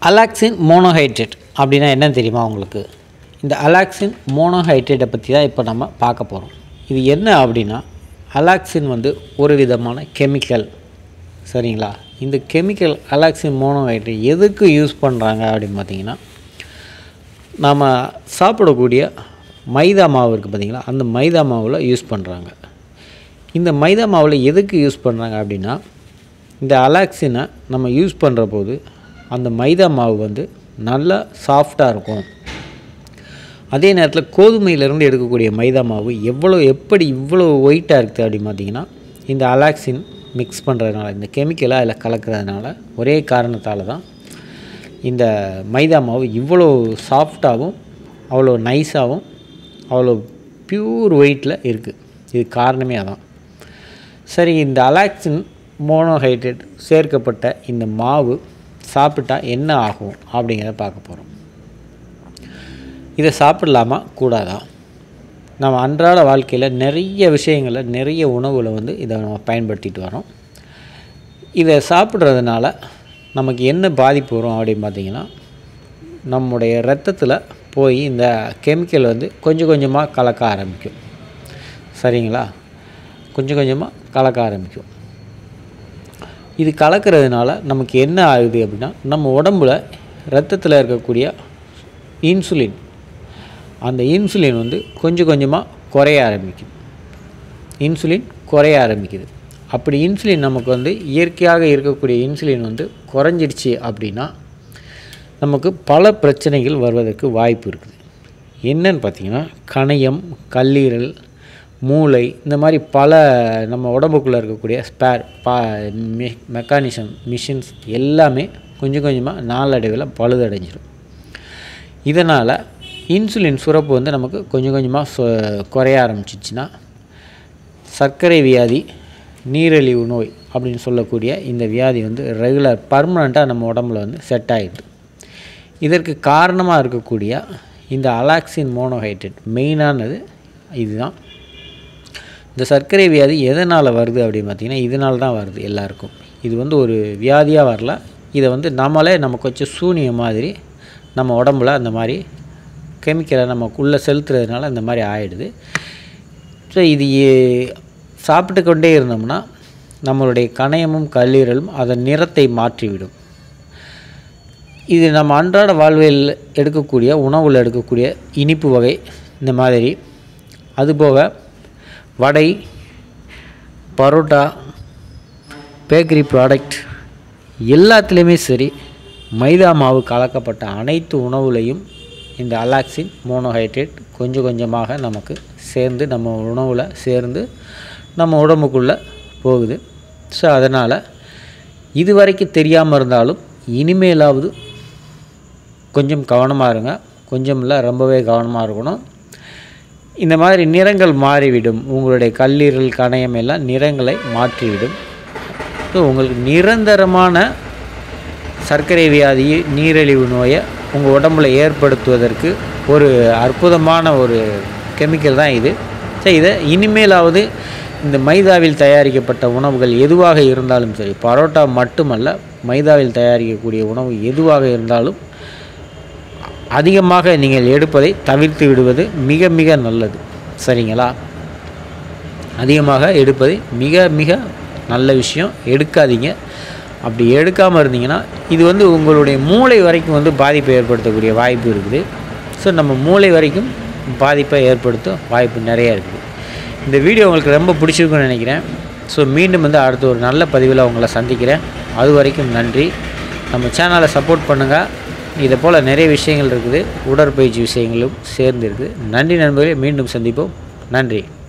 alloxan monohydrate அப்படின்னா என்னன்னு தெரியுமா உங்களுக்கு இந்த அலாக்சின் மோனோஹைட்ரேட்டை பற்றி தான் இப்போ நம்ம பார்க்க போகிறோம் இது என்ன அப்படின்னா அலாக்சின் வந்து ஒரு விதமான கெமிக்கல் சரிங்களா இந்த கெமிக்கல் அலாக்சின் மோனோஹைட்ரேட் எதுக்கு யூஸ் பண்ணுறாங்க அப்படின்னு பார்த்தீங்கன்னா நாம் சாப்பிடக்கூடிய மைதா மாவு இருக்குது பார்த்தீங்களா அந்த மைதா மாவில் யூஸ் பண்ணுறாங்க இந்த மைதா மாவில் எதுக்கு யூஸ் பண்ணுறாங்க அப்படின்னா இந்த அலாக்சினை நம்ம யூஸ் பண்ணுற போது அந்த மைதா மாவு வந்து நல்லா சாஃப்டாக இருக்கும் அதே நேரத்தில் கோதுமையிலேருந்து எடுக்கக்கூடிய மைதா மாவு எவ்வளோ எப்படி இவ்வளோ ஒயிட்டாக இருக்குது அப்படின்னு பார்த்தீங்கன்னா இந்த அலாக்சின் மிக்ஸ் பண்ணுறதுனால இந்த கெமிக்கலாக அதில் கலக்கிறதுனால ஒரே காரணத்தால் தான் இந்த மைதா மாவு இவ்வளோ சாஃப்டாகவும் அவ்வளோ நைஸாகவும் அவ்வளோ பியூர் ஒயிட்டில் இருக்குது இது காரணமே அதான் சரி இந்த அலாக்சின் மோனோஹைட்ரேட் சேர்க்கப்பட்ட இந்த மாவு சாப்பிட்டா என்ன ஆகும் அப்படிங்கிறத பார்க்க போகிறோம் இதை சாப்பிடலாமா கூடாதா நம்ம அன்றாட வாழ்க்கையில் நிறைய விஷயங்களில் நிறைய உணவில் வந்து இதை நம்ம பயன்படுத்திட்டு வரோம் இதை சாப்பிட்றதுனால நமக்கு என்ன பாதிப்பு வரும் அப்படின்னு பார்த்தீங்கன்னா நம்முடைய ரத்தத்தில் போய் இந்த கெமிக்கல் வந்து கொஞ்சம் கொஞ்சமாக கலக்க ஆரம்பிக்கும் சரிங்களா கொஞ்சம் கொஞ்சமாக கலக்க ஆரம்பிக்கும் இது கலக்கிறதுனால நமக்கு என்ன ஆகுது அப்படின்னா நம்ம உடம்புல ரத்தத்தில் இருக்கக்கூடிய இன்சுலின் அந்த இன்சுலின் வந்து கொஞ்சம் கொஞ்சமாக குறைய ஆரம்பிக்குது இன்சுலின் குறைய ஆரம்பிக்குது அப்படி இன்சுலின் நமக்கு வந்து இயற்கையாக இருக்கக்கூடிய இன்சுலின் வந்து குறைஞ்சிடுச்சு அப்படின்னா நமக்கு பல பிரச்சனைகள் வருவதற்கு வாய்ப்பு இருக்குது என்னன்னு பார்த்தீங்கன்னா கணையம் கல்லீரல் மூளை இந்த மாதிரி பல நம்ம உடம்புக்குள்ளே இருக்கக்கூடிய ஸ்பேர் பா மெ மெக்கானிசம் மிஷின்ஸ் எல்லாமே கொஞ்சம் கொஞ்சமாக நாளடைவில் பழுதடைஞ்சிடும் இதனால் இன்சுலின் சுரப்பு வந்து நமக்கு கொஞ்சம் கொஞ்சமாக சொ குறைய ஆரம்பிச்சிச்சுன்னா சர்க்கரை வியாதி நீரிழிவு நோய் அப்படின்னு சொல்லக்கூடிய இந்த வியாதி வந்து ரெகுலர் பர்மனண்ட்டாக நம்ம உடம்புல வந்து செட் ஆகிடுது இதற்கு காரணமாக இருக்கக்கூடிய இந்த அலாக்சின் மோனோஹைட்ரேட் மெயினானது இதுதான் இந்த சர்க்கரை வியாதி எதனால் வருது அப்படின்னு பார்த்திங்கன்னா இதனால தான் வருது எல்லாருக்கும் இது வந்து ஒரு வியாதியாக வரல இதை வந்து நம்மளே நமக்கு வச்ச சூனிய மாதிரி நம்ம உடம்புல அந்த மாதிரி கெமிக்கலை நமக்குள்ளே செலுத்துறதுனால இந்த மாதிரி ஆகிடுது ஸோ இது சாப்பிட்டு கொண்டே இருந்தோம்னா நம்மளுடைய கணையமும் கல்லீரலும் அதன் நிறத்தை மாற்றிவிடும் இது நம்ம அன்றாட வாழ்வில் எடுக்கக்கூடிய உணவில் எடுக்கக்கூடிய இனிப்பு வகை இந்த மாதிரி அதுபோக வடை பரோட்டா பேக்கரி ப்ராடக்ட் எல்லாத்துலேயுமே சரி மைதா மாவு கலக்கப்பட்ட அனைத்து உணவுலையும் இந்த அலாக்சின் மோனோஹைட்ரேட் கொஞ்சம் கொஞ்சமாக நமக்கு சேர்ந்து நம்ம உணவில் சேர்ந்து நம்ம உடம்புக்குள்ளே போகுது ஸோ அதனால் இது வரைக்கும் தெரியாமல் இருந்தாலும் இனிமேலாவது கொஞ்சம் கவனமாக இருங்க கொஞ்சம் இல்லை ரொம்பவே கவனமாக இருக்கணும் இந்த மாதிரி நிறங்கள் மாறிவிடும் உங்களுடைய கல்லீரல் கணையம் எல்லாம் நிறங்களை மாற்றிவிடும் ஸோ உங்களுக்கு நிரந்தரமான சர்க்கரை வியாதி நீரிழிவு நோயை உங்கள் உடம்புல ஏற்படுத்துவதற்கு ஒரு அற்புதமான ஒரு கெமிக்கல் தான் இது ஸோ இதை இனிமேலாவது இந்த மைதாவில் தயாரிக்கப்பட்ட உணவுகள் எதுவாக இருந்தாலும் சரி பரோட்டா மட்டுமல்ல மைதாவில் தயாரிக்கக்கூடிய உணவு எதுவாக இருந்தாலும் அதிகமாக நீங்கள் எடுப்பதை தவிர்த்து விடுவது மிக மிக நல்லது சரிங்களா அதிகமாக எடுப்பதை மிக மிக நல்ல விஷயம் எடுக்காதீங்க அப்படி எடுக்காமல் இருந்தீங்கன்னா இது வந்து உங்களுடைய மூளை வரைக்கும் வந்து பாதிப்பை ஏற்படுத்தக்கூடிய வாய்ப்பு இருக்குது ஸோ நம்ம மூளை வரைக்கும் பாதிப்பை ஏற்படுத்த வாய்ப்பு நிறையா இருக்குது இந்த வீடியோ உங்களுக்கு ரொம்ப பிடிச்சிருக்குன்னு நினைக்கிறேன் ஸோ மீண்டும் வந்து அடுத்த ஒரு நல்ல பதிவில் உங்களை சந்திக்கிறேன் அது வரைக்கும் நன்றி நம்ம சேனலை சப்போர்ட் பண்ணுங்கள் இதை போல் நிறைய விஷயங்கள் இருக்குது உடற்பயிற்சி விஷயங்களும் சேர்ந்து இருக்குது நன்றி நண்பர்களே மீண்டும் சந்திப்போம் நன்றி